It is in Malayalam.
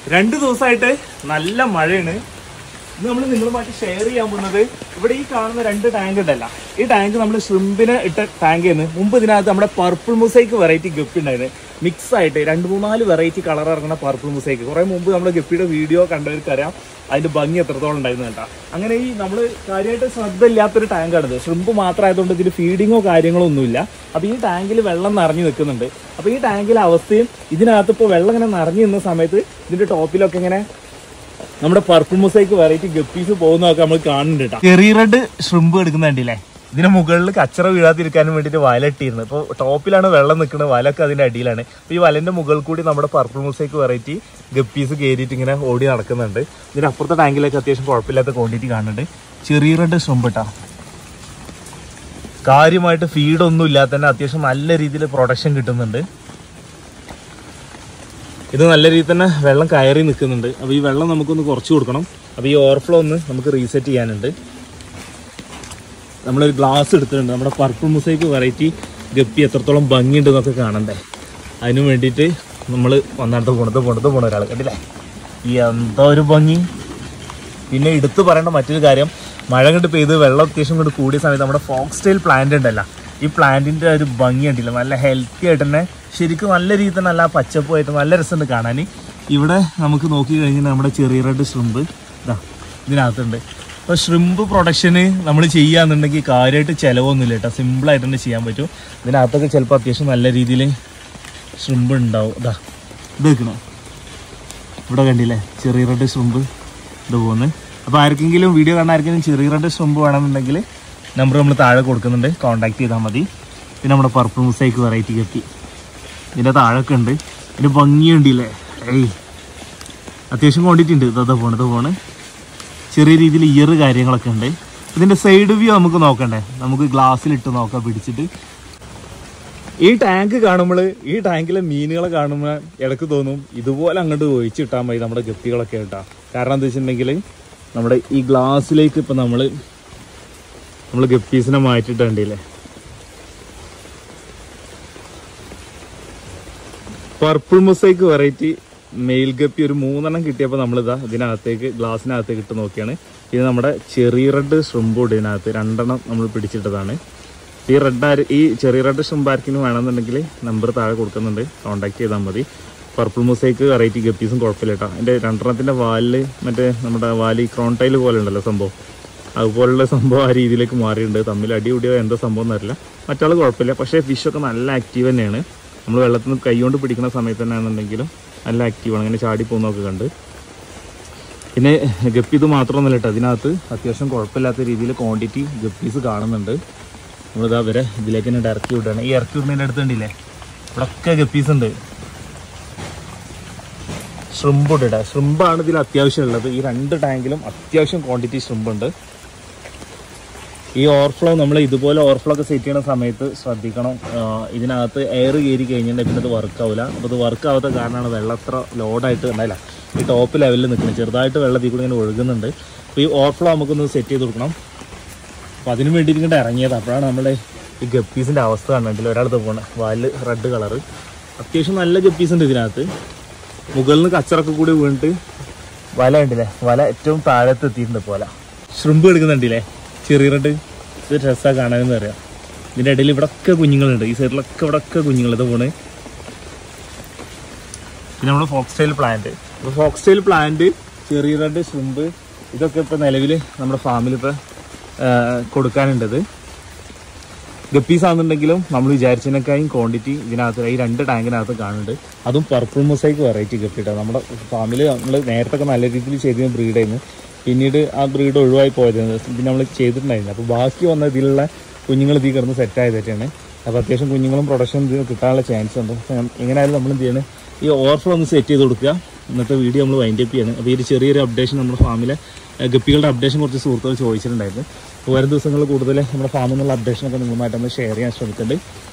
രണ്ട് ദിവസമായിട്ട് നല്ല മഴയാണ് ഇന്ന് നമ്മൾ നിങ്ങളുമായിട്ട് ഷെയർ ചെയ്യാൻ പോകുന്നത് ഇവിടെ ഈ കാണുന്ന രണ്ട് ടാങ്ക് ഉണ്ടല്ല ഈ ടാങ്ക് നമ്മൾ ഷ്രിമ്പിന് ഇട്ട ടാങ്ക് ആണ് മുമ്പ് ഇതിനകത്ത് നമ്മുടെ പർപ്പിൾ മുസൈക്ക് വെറൈറ്റി ഗപ്പി ഉണ്ടായിരുന്നു മിക്സ് ആയിട്ട് രണ്ട് മൂന്നാല് വെറൈറ്റി കളർ ഇറങ്ങുന്ന പർപ്പിൾ മുസൈക്ക് കുറെ മുമ്പ് നമ്മൾ ഗപ്പിയുടെ വീഡിയോ കണ്ടവർക്കറിയാം അതിന്റെ ഭംഗി എത്രത്തോളം ഉണ്ടായിരുന്നു കേട്ടോ അങ്ങനെ ഈ നമ്മൾ കാര്യമായിട്ട് ശ്രദ്ധ ഇല്ലാത്തൊരു ടാങ്കാണിത് ഷ്രിമ്പ് മാത്രമായതുകൊണ്ട് ഇതിൽ ഫീഡിങ്ങോ കാര്യങ്ങളോ ഒന്നുമില്ല അപ്പോൾ ഈ ടാങ്കിൽ വെള്ളം നിറഞ്ഞു നിൽക്കുന്നുണ്ട് അപ്പോൾ ഈ ടാങ്കിലെ അവസ്ഥയും ഇതിനകത്ത് ഇപ്പോൾ വെള്ളം ഇങ്ങനെ നിറഞ്ഞു നിന്ന സമയത്ത് ഇതിന്റെ ടോപ്പിലൊക്കെ ഇങ്ങനെ നമ്മുടെ പർപ്പിൾ മൊസൈക്ക് വെറൈറ്റി ഗപ്പീസ് പോകുന്നതൊക്കെ നമ്മൾ കാണുന്നുണ്ട് കേട്ടോ ചെറിയ റെഡ് ഷ്രിമ്പ് എടുക്കുന്നുണ്ടല്ലേ ഇതിന് മുകളിൽ കച്ചറ വീഴാതിരിക്കാനും വേണ്ടിയിട്ട് വല ഇട്ടിരുന്നത് ഇപ്പോൾ ടോപ്പിലാണ് വെള്ളം നിൽക്കുന്നത് വലൊക്കെ അതിന്റെ അടിയിലാണ് അപ്പോൾ ഈ വലന്റെ മുകളിൽ കൂടി നമ്മുടെ പർപ്പിൾ മൊസൈക്ക് വെറൈറ്റി ഗപ്പീസ് കയറിയിട്ട് ഇങ്ങനെ ഓടി നടക്കുന്നുണ്ട് ഇതിന് അപ്പുറത്തെ ടാങ്കിലൊക്കെ അത്യാവശ്യം കുഴപ്പമില്ലാത്ത ക്വാണ്ടിറ്റി കാണുന്നുണ്ട് ചെറിയ റെഡ് ഷ്രിമ്പ് കേട്ടോ കാര്യമായിട്ട് ഫീഡൊന്നും ഇല്ലാതെ തന്നെ അത്യാവശ്യം നല്ല രീതിയിൽ പ്രൊഡക്ഷൻ കിട്ടുന്നുണ്ട് ഇത് നല്ല രീതിയിൽ തന്നെ വെള്ളം കയറി നിൽക്കുന്നുണ്ട് അപ്പോൾ ഈ വെള്ളം നമുക്കൊന്ന് കുറച്ച് കൊടുക്കണം അപ്പോൾ ഈ ഓവർഫ്ലോ ഒന്ന് നമുക്ക് റീസെറ്റ് ചെയ്യാനുണ്ട് നമ്മളൊരു ഗ്ലാസ് എടുത്തിട്ടുണ്ട് നമ്മുടെ പർപ്പിൾ മുസൈക്ക് വെറൈറ്റി ഗപ്പി എത്രത്തോളം ഭംഗിയുണ്ട് എന്നൊക്കെ കാണണ്ടേ അതിന് വേണ്ടിയിട്ട് നമ്മൾ ഒന്നാമത്തെ പോണത് പോണത് പോണ ഒരാൾ കണ്ടില്ലേ ഈ എന്താ ഒരു ഭംഗി പിന്നെ എടുത്തു പറയേണ്ട മറ്റൊരു കാര്യം മഴ കണ്ട് പെയ്ത് വെള്ളം അത്യാവശ്യം കൊണ്ട് കൂടിയ സമയത്ത് നമ്മുടെ ഫോക്സ് സ്റ്റൈൽ പ്ലാന്റ് ഉണ്ടല്ലോ ഈ പ്ലാന്റിന്റെ ഒരു ഭംഗി ഉണ്ടല്ലോ നല്ല ഹെൽത്തി ആയിട്ട് തന്നെ ശരിക്കും നല്ല രീതിയിൽ തന്നെ നല്ല പച്ചപ്പുമായിട്ട് നല്ല രസമുണ്ട് കാണാൻ ഇവിടെ നമുക്ക് നോക്കി കഴിഞ്ഞാൽ നമ്മുടെ ചെറിയ റെഡ് ഷ്രിമ്പ് ഇതാ ഇതിനകത്തുണ്ട് അപ്പോൾ ഷ്രിമ്പ് പ്രൊഡക്ഷന് നമ്മൾ ചെയ്യാന്നുണ്ടെങ്കിൽ കാര്യമായിട്ട് ചിലവൊന്നുമില്ല കേട്ടോ സിമ്പിളായിട്ട് തന്നെ ചെയ്യാൻ പറ്റും ഇതിനകത്തൊക്കെ ചിലപ്പോൾ അത്യാവശ്യം നല്ല രീതിയിൽ ഷ്രിമ്പ് ഉണ്ടാവും ഇതാ ഇത് വെക്കണം ഇവിടെ കണ്ടില്ലേ ചെറിയ റെഡ് ഷ്രിമ്പ് ഇത് പോകുന്നത് അപ്പോൾ ആർക്കെങ്കിലും വീഡിയോ കാണാൻ ആർക്കെങ്കിലും ചെറിയ റെഡ് ഷ്രിമ്പ് വേണമെന്നുണ്ടെങ്കിൽ നമ്പർ നമ്മൾ താഴെ കൊടുക്കുന്നുണ്ട് കോൺടാക്ട് ചെയ്താൽ മതി പിന്നെ നമ്മുടെ പർപ്പിൾ മുസൈക്ക് വെറൈറ്റി കെട്ടി ഇതിൻ്റെ താഴൊക്കെ ഉണ്ട് ഇതിൻ്റെ ഭംഗിയുണ്ടല്ലേ ഏയ് അത്യാവശ്യം ക്വാണ്ടിറ്റി ഉണ്ട് ഇതാ പോണ് ഇത് പോണ് ചെറിയ രീതിയിൽ ഇയർ കാര്യങ്ങളൊക്കെ ഉണ്ട് ഇതിൻ്റെ സൈഡ് വ്യൂ നമുക്ക് നോക്കണ്ടേ നമുക്ക് ഗ്ലാസ്സിലിട്ട് നോക്കാം പിടിച്ചിട്ട് ഈ ടാങ്ക് കാണുമ്പോൾ ഈ ടാങ്കിലെ മീനുകളെ കാണുമ്പോൾ ഇടക്ക് തോന്നും ഇതുപോലെ അങ്ങോട്ട് ഒഴിച്ചിട്ടാൽ മതി നമ്മുടെ ഗപ്പികളൊക്കെ കേട്ടാ കാരണം എന്താ വെച്ചിട്ടുണ്ടെങ്കിൽ നമ്മുടെ ഈ ഗ്ലാസ്സിലേക്ക് ഇപ്പം നമ്മൾ നമ്മൾ ഗപ്പീസിനെ മാറ്റിയിട്ടുണ്ടല്ലേ purple mosaic variety male guppy ഒരു മൂന്നെണ്ണം കിട്ടിയപ്പോൾ നമ്മളിതാ ഇതിനകത്തേക്ക് ഗ്ലാസ്സിനകത്തേക്ക് ഇട്ട് നോക്കിയാണ് ഇത് നമ്മുടെ ചെറിയ റെഡ് ഷ്രിമ്പുണ്ട് ഇതിനകത്ത് രണ്ടെണ്ണം നമ്മൾ പിടിച്ചിട്ടതാണ് ഈ റെഡ് ആര് ഈ ചെറിയ റെഡ് ഷ്രിമ്പ് ആർക്കിനും വേണമെന്നുണ്ടെങ്കിൽ നമ്പർ താഴെ കൊടുക്കുന്നുണ്ട് കോൺടാക്ട് ചെയ്താൽ മതി പർപ്പിൾ മൊസൈക്ക് വെറൈറ്റി ഗപ്പീസും കുഴപ്പമില്ല കേട്ടോ എൻ്റെ രണ്ടെണ്ണത്തിൻ്റെ വാലിൽ മറ്റേ നമ്മുടെ വാലി ക്രോൺടൈൽ പോലെ ഉണ്ടല്ലോ സംഭവം അതുപോലുള്ള സംഭവം ആ രീതിയിലേക്ക് മാറിയിട്ടുണ്ട് തമ്മിൽ അടി കൂടിയോ എന്താ സംഭവം എന്നറിയില്ല മറ്റാൾ കുഴപ്പമില്ല പക്ഷേ ഫിഷൊക്കെ നല്ല ആക്റ്റീവ് തന്നെയാണ് നമ്മൾ വെള്ളത്തിൽ നിന്ന് കൈകൊണ്ട് പിടിക്കുന്ന സമയത്ത് തന്നെയാണെന്നുണ്ടെങ്കിലും നല്ല ആക്റ്റീവാണ് അങ്ങനെ ചാടി പോകുന്നതൊക്കെ കണ്ട് പിന്നെ ഗപ്പി ഇത് മാത്രമൊന്നുമല്ല കേട്ടോ അതിനകത്ത് അത്യാവശ്യം കുഴപ്പമില്ലാത്ത രീതിയിൽ ക്വാണ്ടിറ്റി ഗപ്പീസ് കാണുന്നുണ്ട് നമ്മളിതാ വരെ ഇതിലേക്ക് തന്നെ ഇറക്കി വിടുകയാണ് ഈ ഇറക്കി വിടുന്നതിൻ്റെ അടുത്ത് ഉണ്ടില്ലേ ഇവിടെ ഒക്കെ ഗപ്പീസ് ഉണ്ട് ഷ്രിമ്പ് ഉണ്ട് കേട്ടോ ഷ്രിമ്പാണ് ഇതിൽ അത്യാവശ്യം ഉള്ളത് ഈ രണ്ട് ടാങ്കിലും അത്യാവശ്യം ക്വാണ്ടിറ്റി ഷ്രിമ്പ് ഉണ്ട് ഈ ഓവർഫ്ലോ നമ്മൾ ഇതുപോലെ ഓവർഫ്ലോ ഒക്കെ സെറ്റ് ചെയ്യുന്ന സമയത്ത് ശ്രദ്ധിക്കണം ആഹ് ഇതിനകത്ത് എയർ കയറി കഴിഞ്ഞിട്ടുണ്ടെങ്കിൽ പിന്നെ ഇത് വർക്ക് ആവില്ല അപ്പോൾ ഇത് വർക്ക് ആവാത്ത കാരണമാണ് വെള്ളം അത്ര ലോഡായിട്ട് ഉണ്ടായില്ല ഈ ടോപ്പ് ലെവലിൽ നിൽക്കുന്നത് ചെറുതായിട്ട് വെള്ളത്തിൽ കൂടി ഇങ്ങനെ ഒഴുകുന്നുണ്ട് അപ്പോൾ ഈ ഓവർഫ്ലോ നമുക്കൊന്ന് സെറ്റ് ചെയ്ത് കൊടുക്കണം അപ്പോൾ അതിന് വേണ്ടിയിട്ട് ഇങ്ങോട്ട് ഇറങ്ങിയത് അപ്പോഴാണ് നമ്മുടെ ഈ ഗപ്പീസിൻ്റെ അവസ്ഥ കണ്ടിട്ടില്ല ഒരാളത്ത് പോകണേ വാല് റെഡ് കളറ് അത്യാവശ്യം നല്ല ഗപ്പീസ് ഉണ്ട് ഇതിനകത്ത് മുകളിൽ നിന്ന് കച്ചറൊക്കെ കൂടി വീണിട്ട് വല ഉണ്ടല്ലേ വല ഏറ്റവും താഴത്ത് എത്തിയിട്ടുണ്ട് പോലെ ഷ്രിമ്പ് എടുക്കുന്നുണ്ടല്ലേ ചെറിയ റെഡ് ഇത് രസമാണ് കാണാനെന്ന് അറിയാം ഇതിൻ്റെ ഇടയിൽ ഇവിടെ ഒക്കെ കുഞ്ഞുങ്ങളുണ്ട് ഈ സൈഡിലൊക്കെ ഇവിടെ ഒക്കെ കുഞ്ഞുങ്ങൾ ഇത് പോണ് പിന്നെ നമ്മുടെ ഫോക്സ് സ്റ്റൈൽ പ്ലാന്റ് ഇപ്പോൾ ഫോക്സ് സ്റ്റൈൽ പ്ലാന്റ് ചെറിയ റെഡ് ഷ്രിമ്പ് ഇതൊക്കെ ഇപ്പോൾ നിലവിൽ നമ്മുടെ ഫാമിൽ ഇപ്പോൾ കൊടുക്കാനുണ്ടത് ഗപ്പീസ് ആണെന്നുണ്ടെങ്കിലും നമ്മൾ വിചാരിച്ചതിനേക്കാളും ക്വാണ്ടിറ്റി ഇതിനകത്ത് ഈ രണ്ട് ടാങ്കിനകത്ത് കാണുന്നുണ്ട് അതും പർപ്പിൾ മൊസൈക്ക് വെറൈറ്റി ഗപ്പിട്ടാണ് നമ്മുടെ ഫാമിൽ നമ്മൾ നേരത്തെ ഒക്കെ നല്ല രീതിയിൽ ചെയ്തിരുന്ന ബ്രീഡായിരുന്നു പിന്നീട് ആ ബ്രീഡ് ഒഴിവായി പോയതായിരുന്നു പിന്നെ നമ്മൾ ചെയ്തിട്ടുണ്ടായിരുന്നു അപ്പോൾ ബാക്കി വന്ന ഇതിലുള്ള കുഞ്ഞുങ്ങൾ ഇതിൽ കിടന്ന് സെറ്റ് ആയതായിട്ടാണ് അപ്പോൾ അത്യാവശ്യം കുഞ്ഞുങ്ങളും പ്രൊഡക്ഷൻ ഇത് കിട്ടാനുള്ള ചാൻസ് ഉണ്ട് അപ്പോൾ എങ്ങനെയായാലും നമ്മൾ എന്ത് ചെയ്യണം ഈ ഓവർഫ്ലോ ഒന്ന് സെറ്റ് ചെയ്ത് കൊടുക്കുക ഇന്നത്തെ വീഡിയോ നമ്മൾ വൈൻഡ് അപ്പ് ചെയ്യണം അപ്പോൾ ഈ ഒരു ചെറിയൊരു അപ്ഡേഷൻ നമ്മുടെ ഫാമിലെ ഏഹ്, ഗപ്പികളുടെ അപ്ഡേഷൻ കുറച്ച് സുഹൃത്തുക്കൾ ചോദിച്ചിട്ടുണ്ടായിരുന്നു അപ്പോൾ വരും ദിവസങ്ങളിൽ കൂടുതൽ നമ്മുടെ ഫാമിൽ നിന്നുള്ള അപ്ഡേഷനൊക്കെ നിങ്ങളുമായിട്ട് നമ്മൾ ഷെയർ ചെയ്യാൻ ശ്രമിക്കുന്നുണ്ട്